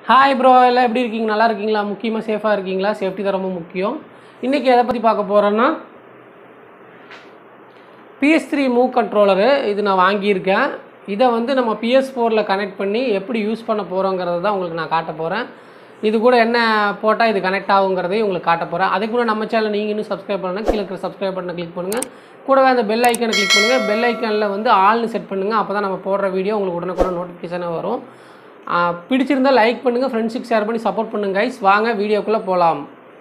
hi bro எல்லாம் எப்படி இருக்கீங்க நல்லா இருக்கீங்களா முக்கியமாக சேஃபாக இருக்கீங்களா சேஃப்டி தான் ரொம்ப முக்கியம் இன்றைக்கி எதை பற்றி பார்க்க போகிறேன்னா பிஎஸ் த்ரீ மூவ் கண்ட்ரோலரு இது நான் வாங்கியிருக்கேன் இதை வந்து நம்ம பிஎஸ் ஃபோரில் கனெக்ட் பண்ணி எப்படி யூஸ் பண்ண போகிறோங்கிறத தான் உங்களுக்கு நான் காட்ட போகிறேன் இது கூட என்ன போட்டால் இது கனெக்ட் ஆகுங்கிறதையும் உங்களுக்கு காட்ட போகிறேன் அதுக்கு கூட நம்ம சேனல் நீங்கள் இன்னும் சப்ஸ்கிரைப் பண்ணணும் கீழே இருக்கிற சப்ஸ்கிரைப் பண்ண கிளிக் பண்ணுங்கள் கூடவே அந்த பெல் ஐக்கனை கிளிக் பண்ணுங்கள் பெல் ஐக்கனில் வந்து ஆல்னு செட் பண்ணுங்கள் அப்போ தான் நம்ம போடுற வீடியோ உங்களுக்கு உடனுக்குடன் நோட்டிஃபிகேஷனாக வரும் ஆ, பிடிச்சிருந்தா லைக் பண்ணுங்கள் ஃப்ரெண்ட்ஸுக்கு ஷேர் பண்ணி சப்போர்ட் பண்ணுங்க கைஸ் வாங்க வீடியோக்குள்ளே போகலாம்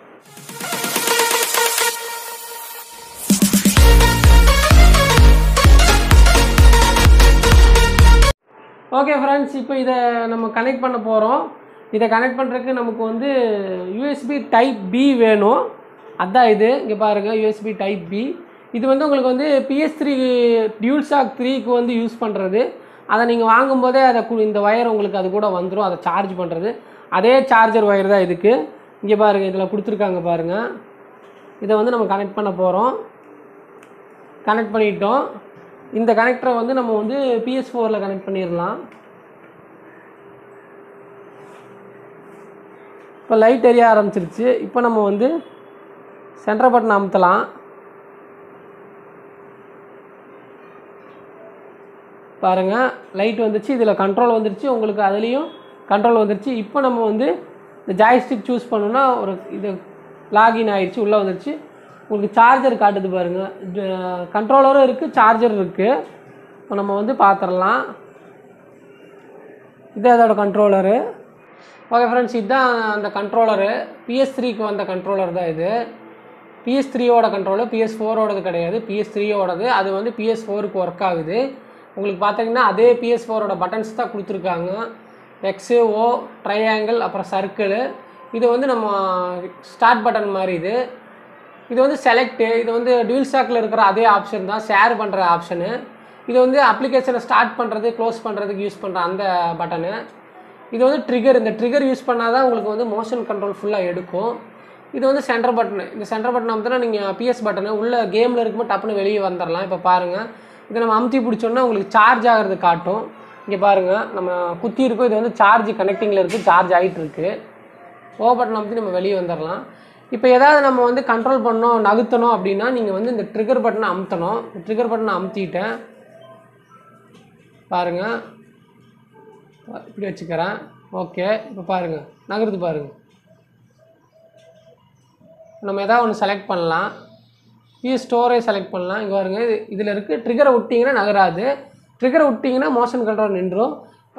ஓகே ஃப்ரெண்ட்ஸ் இப்போ இதை நம்ம கனெக்ட் பண்ண போகிறோம் இதை கனெக்ட் பண்ணுறதுக்கு நமக்கு வந்து யூஎஸ்பி டைப் பி வேணும் அதான் இது இங்கே பாருங்கள் யூஎஸ்பி டைப் பி இது வந்து உங்களுக்கு வந்து பிஎஸ் த்ரீ டியூல் ஷாக் த்ரீக்கு வந்து யூஸ் பண்ணுறது அதை நீங்கள் வாங்கும்போதே அதை கு- இந்த ஒயர் உங்களுக்கு அது கூட வந்துடும் அதை சார்ஜ் பண்ணுறது அதே சார்ஜர் ஒயர் தான் இதுக்கு இங்கே பாருங்கள் இதில் கொடுத்துருக்காங்க பாருங்கள் இதை வந்து நம்ம கனெக்ட் பண்ண போகிறோம் கனெக்ட் பண்ணிட்டோம் இந்த கனெக்டரை வந்து நம்ம வந்து பிஎஸ் ஃபோரில் கனெக்ட் பண்ணிடலாம் இப்போ லைட் எரிய ஆரம்பிச்சிருச்சு இப்போ நம்ம வந்து சென்டர் பட்டன் அமுத்தலாம் பாருங்கள் லைட் வந்துச்சு இதில் கண்ட்ரோல் வந்துருச்சு உங்களுக்கு அதுலேயும் கண்ட்ரோல் வந்துருச்சு இப்போ நம்ம வந்து இந்த ஜாய்ஸ்டிக் சூஸ் பண்ணோன்னா ஒரு இது லாகின் ஆயிடுச்சு உள்ளே வந்துருச்சு உங்களுக்கு சார்ஜர் காட்டுது பாருங்கள் கண்ட்ரோலரும் இருக்குது சார்ஜர் இருக்குது இப்போ நம்ம வந்து பார்த்துடலாம் இது அதோட கண்ட்ரோலரு ஓகே ஃப்ரெண்ட்ஸ் இதுதான் அந்த கண்ட்ரோலரு பிஎஸ் த்ரீக்கு வந்த கண்ட்ரோலர் தான் இது பிஎஸ் த்ரீயோட கண்ட்ரோலர் பிஎஸ் ஃபோரோடது கிடையாது பிஎஸ் த்ரீயோடது அது வந்து பிஎஸ் ஃபோருக்கு ஒர்க் ஆகுது உங்களுக்கு பார்த்தீங்கன்னா அதே பிஎஸ் ஃபோரோட பட்டன்ஸ் தான் கொடுத்துருக்காங்க எக்ஸு ஓ ட்ரையாங்கிள் அப்புறம் சர்க்கிள் இது வந்து நம்ம ஸ்டார்ட் பட்டன் மாதிரி இது இது வந்து செலக்ட்டு இது வந்து டியூல் ஸ்டாக்கில் இருக்கிற அதே ஆப்ஷன் தான் ஷேர் பண்ணுற ஆப்ஷனு இது வந்து அப்ளிகேஷனை ஸ்டார்ட் பண்ணுறது க்ளோஸ் பண்ணுறதுக்கு யூஸ் பண்ணுற அந்த பட்டனு இது வந்து ட்ரிகர் இந்த ட்ரிகர் யூஸ் பண்ணால் தான் உங்களுக்கு வந்து மோஷன் கண்ட்ரோல் ஃபுல்லாக எடுக்கும் இது வந்து சென்டர் பட்டனு இந்த சென்டர் பட்டன் அமுத்தினா நீங்கள் பிஎஸ் பட்டனு உள்ள கேமில் இருக்கும்போது டப்புன்னு வெளியே வந்துடலாம் இப்போ பாருங்கள் இதை நம்ம அமுத்தி பிடிச்சோன்னா உங்களுக்கு சார்ஜ் ஆகிறது காட்டும் இங்கே பாருங்கள் நம்ம குத்தி இருக்கோம் இது வந்து சார்ஜ் கனெக்டிங்கில் இருக்குது சார்ஜ் ஆகிட்டு இருக்கு ஓ பட்டன் அமுத்தி நம்ம வெளியே வந்துடலாம் இப்போ ஏதாவது நம்ம வந்து கண்ட்ரோல் பண்ணோம் நகர்த்தணும் அப்படின்னா நீங்கள் வந்து இந்த ட்ரிகர் பட்டனை அமுத்தணும் ட்ரிகர் பட்டனை அமுத்திட்டேன் பாருங்கள் இப்படி வச்சுக்கிறேன் ஓகே இப்போ பாருங்கள் நகருது பாருங்கள் நம்ம எதாவது ஒன்று செலக்ட் பண்ணலாம் இது ஸ்டோரேஜ் செலக்ட் பண்ணலாம் இங்கே பாருங்க இது இதில் இருக்குது ட்ரிகரை விட்டிங்கன்னா நகராது ட்ரிகரை விட்டிங்கன்னா மோஷன் கண்ட்ரோல் நின்றும்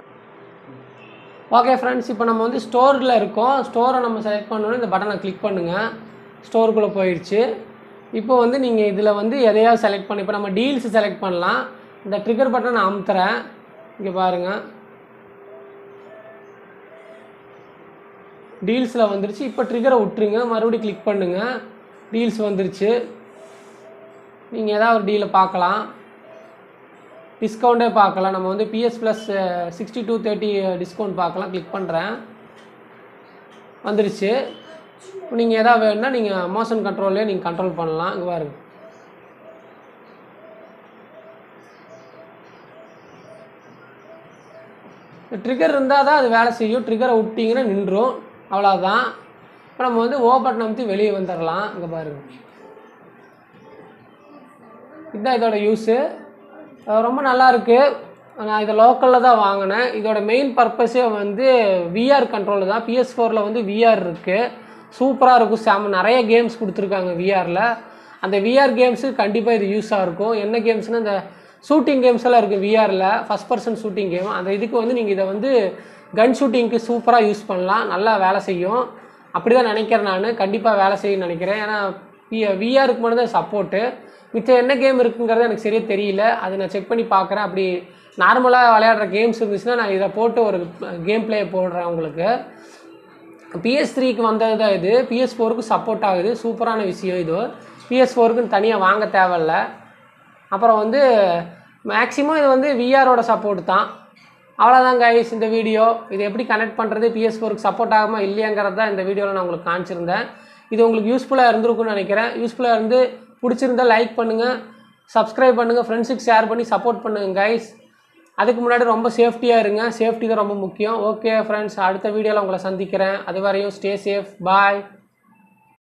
ஓகே ஃப்ரெண்ட்ஸ் இப்போ நம்ம வந்து ஸ்டோரில் இருக்கோம் ஸ்டோரை நம்ம செலக்ட் பண்ணோன்னே இந்த பட்டனை கிளிக் பண்ணுங்கள் ஸ்டோருக்குள்ளே போயிடுச்சு இப்போ வந்து நீங்கள் இதில் வந்து எதையாவது செலக்ட் பண்ணி இப்போ நம்ம டீல்ஸ் செலக்ட் பண்ணலாம் இந்த ட்ரிகர் பட்டனை நான் அமுத்துறேன் இங்கே பாருங்கள் டீல்ஸில் வந்துருச்சு இப்போ ட்ரிகரை விட்டுருங்க மறுபடியும் கிளிக் பண்ணுங்கள் டீல்ஸ் வந்துருச்சு நீங்கள் ஏதாவது ஒரு டீலை பார்க்கலாம் டிஸ்கவுண்ட்டே பார்க்கலாம் நம்ம வந்து PS plus sixty to thirty discount பார்க்கலாம் கிளிக் பண்ணுறேன் வந்துருச்சு நீங்கள் எதாவது வேணும்னா நீங்கள் மோஷன் கண்ட்ரோல்லே நீங்கள் கண்ட்ரோல் பண்ணலாம் இங்கே பாருங்க ட்ரிகர் இருந்தால் தான் அது வேலை செய்யும் ட்ரிகரை விட்டிங்கன்னா நின்றும் அவ்வளோதான் இப்போ நம்ம வந்து ஓ பட்டன் அமுத்தி வெளியே வந்துடலாம் இங்கே பாருங்க இதுதான் இதோட யூஸு ரொம்ப நல்லா இருக்கு நான் இதை லோக்கலில் தான் வாங்கினேன் இதோட மெயின் பர்பஸே வந்து விஆர் கண்ட்ரோல் தான் பிஎஸ் ஃபோரில் வந்து விஆர் இருக்குது சூப்பராக இருக்கும் செம நிறைய கேம்ஸ் கொடுத்துருக்காங்க விஆரில் அந்த விஆர் கேம்ஸு கண்டிப்பாக இது யூஸாக இருக்கும் என்ன கேம்ஸ்னால் இந்த ஷூட்டிங் கேம்ஸ் எல்லாம் இருக்குது விஆரில் ஃபஸ்ட் பர்சன் ஷூட்டிங் கேம் அந்த இதுக்கு வந்து நீங்கள் இதை வந்து கன் ஷூட்டிங்க்கு சூப்பராக யூஸ் பண்ணலாம் நல்லா வேலை செய்யும் அப்படி தான் நினைக்கிறேன் நான் கண்டிப்பாக வேலை செய்யும்னு நினைக்கிறேன் ஏன்னா விஆருக்கு மட்டும் தான் சப்போர்ட்டு மிச்சம் என்ன கேம் இருக்குங்கிறது எனக்கு சரியாக தெரியல அதை நான் செக் பண்ணி பார்க்குறேன் அப்படி நார்மலாக விளையாடுற கேம்ஸ் இருந்துச்சுன்னா நான் இதை போட்டு ஒரு கேம் பிளே போடுறேன் உங்களுக்கு பிஎஸ் த்ரீக்கு வந்தது தான் இது பிஎஸ் ஃபோருக்கு சப்போர்ட் ஆகுது சூப்பரான விஷயம் இது பிஎஸ் ஃபோருக்குன்னு தனியாக வாங்க தேவையில்ல அப்புறம் வந்து மேக்ஸிமம் இது வந்து விஆரோட சப்போர்ட் தான் அவ்வளோதான் கைஸ் இந்த வீடியோ இது எப்படி கனெக்ட் பண்ணுறது பிஎஸ் ஃபோருக்கு சப்போர்ட் ஆகுமா இல்லையாங்கிறது தான் இந்த வீடியோவில் நான் உங்களுக்கு காமிச்சிருந்தேன் இது உங்களுக்கு யூஸ்ஃபுல்லாக இருந்திருக்கும்னு நினைக்கிறேன் யூஸ்ஃபுல்லாக இருந்து பிடிச்சிருந்தா லைக் பண்ணுங்கள் சப்ஸ்கிரைப் பண்ணுங்கள் ஃப்ரெண்ட்ஸுக்கு ஷேர் பண்ணி சப்போர்ட் பண்ணுங்கள் கைஸ் அதுக்கு முன்னாடி ரொம்ப சேஃப்டியாக இருங்க சேஃப்டி தான் ரொம்ப முக்கியம் ஓகே ஃப்ரெண்ட்ஸ் அடுத்த வீடியோவில் உங்களை சந்திக்கிறேன் அது வரையும் ஸ்டே சேஃப் பாய்